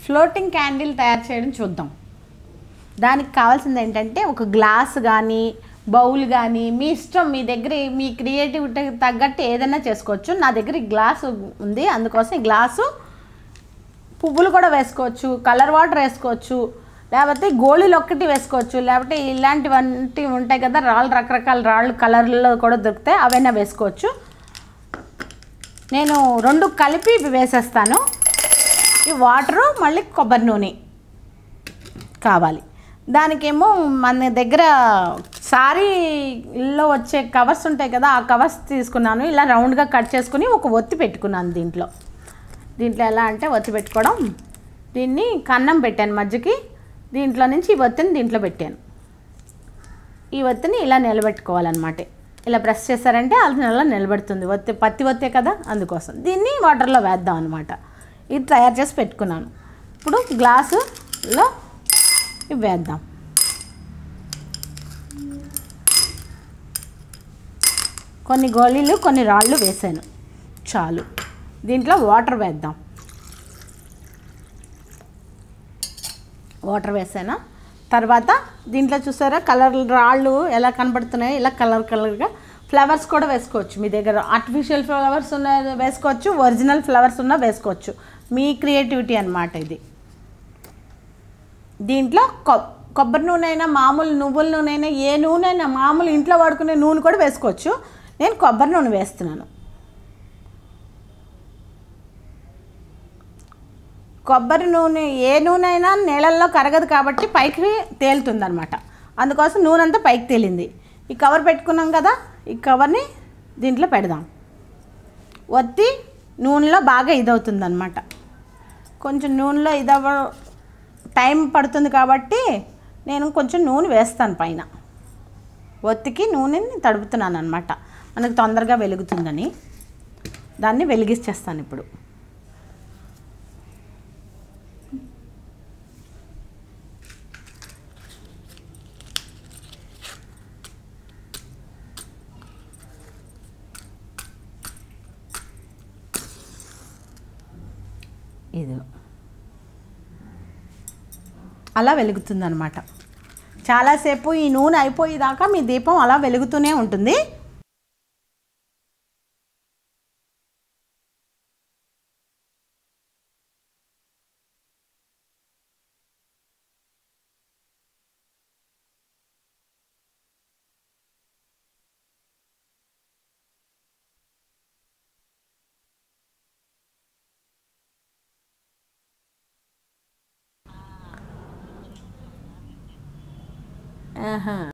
floating candle తయారు చేయడం చూద్దాం దానికి కావాల్సింది ఏంటంటే ఒక గ్లాస్ కానీ బౌల్ కానీ మీ ఇష్టం మీ దగ్గర మీ క్రియేటివిటీ తగ్గట్టు ఏదైనా చేసుకోవచ్చు నా దగ్గర ఈ గ్లాసు ఉంది అందుకోసం ఈ గ్లాసు పువ్వులు కూడా వేసుకోవచ్చు కలర్ వాటర్ వేసుకోవచ్చు లేకపోతే గోళీలు ఒక్కటి వేసుకోవచ్చు లేకపోతే ఇలాంటివంటి ఉంటాయి కదా రాళ్ళు రకరకాల రాళ్ళు కలర్లో కూడా దొరుకుతాయి అవైనా వేసుకోవచ్చు నేను రెండు కలిపి వేసేస్తాను ఈ వాటరు మళ్ళీ కొబ్బరి నూనె కావాలి దానికేమో మన దగ్గర సారీలో వచ్చే కవర్స్ ఉంటాయి కదా ఆ కవర్స్ తీసుకున్నాను ఇలా రౌండ్గా కట్ చేసుకుని ఒక ఒత్తి పెట్టుకున్నాను దీంట్లో దీంట్లో ఎలా అంటే ఒత్తి పెట్టుకోవడం దీన్ని కన్నం పెట్టాను మధ్యకి దీంట్లో నుంచి ఈ ఒత్తిని దీంట్లో పెట్టాను ఈ ఒత్తిని ఇలా నిలబెట్టుకోవాలన్నమాట ఇలా ప్రెస్ చేశారంటే అది అలా నిలబెడుతుంది ఒత్తి పత్తి ఒత్తే కదా అందుకోసం దీన్ని వాటర్లో వేద్దాం అనమాట ఇది తయారు చేసి పెట్టుకున్నాను ఇప్పుడు గ్లాసులో ఇవి వేద్దాం కొన్ని గోళీలు కొన్ని రాళ్ళు వేసాను చాలు దీంట్లో వాటర్ వేద్దాం వాటర్ వేసాను తర్వాత దీంట్లో చూసారా కలర్ రాళ్ళు ఎలా కనబడుతున్నాయి ఇలా కలర్ కలర్గా ఫ్లవర్స్ కూడా వేసుకోవచ్చు మీ దగ్గర ఆర్టిఫిషియల్ ఫ్లవర్స్ ఉన్న వేసుకోవచ్చు ఒరిజినల్ ఫ్లవర్స్ ఉన్న వేసుకోవచ్చు మీ క్రియేటివిటీ అన్నమాట ఇది దీంట్లో కొ కొబ్బరి నూనె అయినా మామూలు నువ్వుల నూనె అయినా ఏ నూనె అయినా మామూలు ఇంట్లో వాడుకునే నూనె కూడా వేసుకోవచ్చు నేను కొబ్బరి నూనె వేస్తున్నాను కొబ్బరి నూనె ఏ నూనె అయినా నీళ్ళల్లో కరగదు కాబట్టి పైకి తేలుతుంది అనమాట అందుకోసం నూనె అంతా పైకి తేలింది ఈ కవర్ పెట్టుకున్నాం కదా ఈ కవర్ని దీంట్లో పెడదాం ఒత్తి నూనెలో బాగా ఇదవుతుంది అనమాట కొంచెం నూనెలో ఇదవ టైం పడుతుంది కాబట్టి నేను కొంచెం నూనె వేస్తాను పైన ఒత్తికి నూనెని తడుపుతున్నాను అనమాట మనకు తొందరగా వెలుగుతుందని దాన్ని వెలిగిచ్చేస్తాను ఇప్పుడు ఇది అలా వెలుగుతుందనమాట చాలాసేపు ఈ నూనె అయిపోయేదాకా మీ దీపం అలా వెలుగుతూనే ఉంటుంది ఆహా